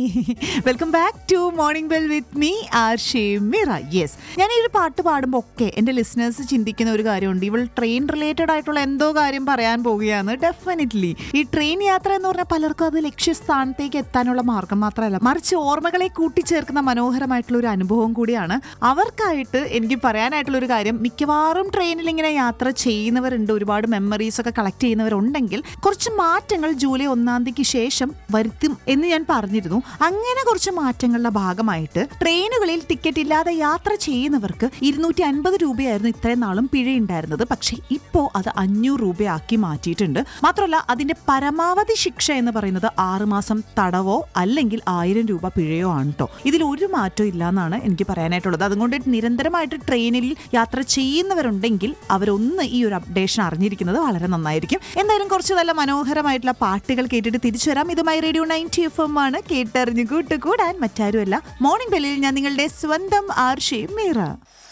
welcome back to morning bell with me R Shemira yes ഞാൻ ഈ ഒരു പാട്ട് പാടുമ്പോൾ ഒക്കെ എൻ്റെ ലിസണേഴ്സ് ചിന്തിക്കുന്ന ഒരു കാര്യമുണ്ട് ഇവൾ ട്രെയിൻ റിലേറ്റഡ് ആയിട്ടുള്ള എന്തോ കാര്യം പറയാൻ പോവുകയാണ് ഡെഫിനറ്റ്ലി ഈ ട്രെയിൻ യാത്ര എന്ന് പറഞ്ഞാൽ പലർക്കും അത് ലക്ഷ്യസ്ഥാനത്തേക്ക് എത്താനുള്ള മാർഗം മാത്രമല്ല മറിച്ച് ഓർമ്മകളെ കൂട്ടിച്ചേർക്കുന്ന മനോഹരമായിട്ടുള്ള ഒരു അനുഭവം കൂടിയാണ് അവർക്കായിട്ട് എനിക്ക് പറയാനായിട്ടുള്ള ഒരു കാര്യം മിക്കവാറും ട്രെയിനിൽ ഇങ്ങനെ യാത്ര ചെയ്യുന്നവരുണ്ട് ഒരുപാട് മെമ്മറീസ് ഒക്കെ കളക്ട് ചെയ്യുന്നവരുണ്ടെങ്കിൽ കുറച്ച് മാറ്റങ്ങൾ ജൂലൈ ഒന്നാം തീയതിക്ക് ശേഷം വരുത്തും എന്ന് ഞാൻ പറഞ്ഞിരുന്നു അങ്ങനെ കുറച്ച് മാറ്റങ്ങളുടെ ഭാഗമായിട്ട് ട്രെയിനുകളിൽ ടിക്കറ്റ് ഇല്ലാതെ യാത്ര ചെയ്യുന്നവർക്ക് ഇരുന്നൂറ്റി അൻപത് രൂപയായിരുന്നു ഇത്രയും നാളും പിഴയുണ്ടായിരുന്നത് പക്ഷേ ഇപ്പോൾ അത് അഞ്ഞൂറ് രൂപയാക്കി മാറ്റിയിട്ടുണ്ട് മാത്രമല്ല അതിന്റെ പരമാവധി ശിക്ഷ എന്ന് പറയുന്നത് ആറുമാസം തടവോ അല്ലെങ്കിൽ ആയിരം രൂപ പിഴയോ ആണ് കേട്ടോ ഇതിൽ ഒരു മാറ്റവും ഇല്ല എന്നാണ് എനിക്ക് പറയാനായിട്ടുള്ളത് അതുകൊണ്ട് നിരന്തരമായിട്ട് ട്രെയിനിൽ യാത്ര ചെയ്യുന്നവരുണ്ടെങ്കിൽ അവരൊന്ന് ഈ ഒരു അപ്ഡേഷൻ അറിഞ്ഞിരിക്കുന്നത് വളരെ നന്നായിരിക്കും എന്തായാലും കുറച്ച് നല്ല മനോഹരമായിട്ടുള്ള പാട്ടുകൾ കേട്ടിട്ട് തിരിച്ചു വരാം ഇതുമായി റേഡിയോ നയൻറ്റി എഫ് എം ആണ് കേട്ടറിഞ്ഞു കൂട്ടുകൂടാൻ മറ്റാരുമല്ല മോർണിംഗ് ബെല്ലിൽ ഞാൻ നിങ്ങളുടെ സ്വന്തം ആർഷി മീറ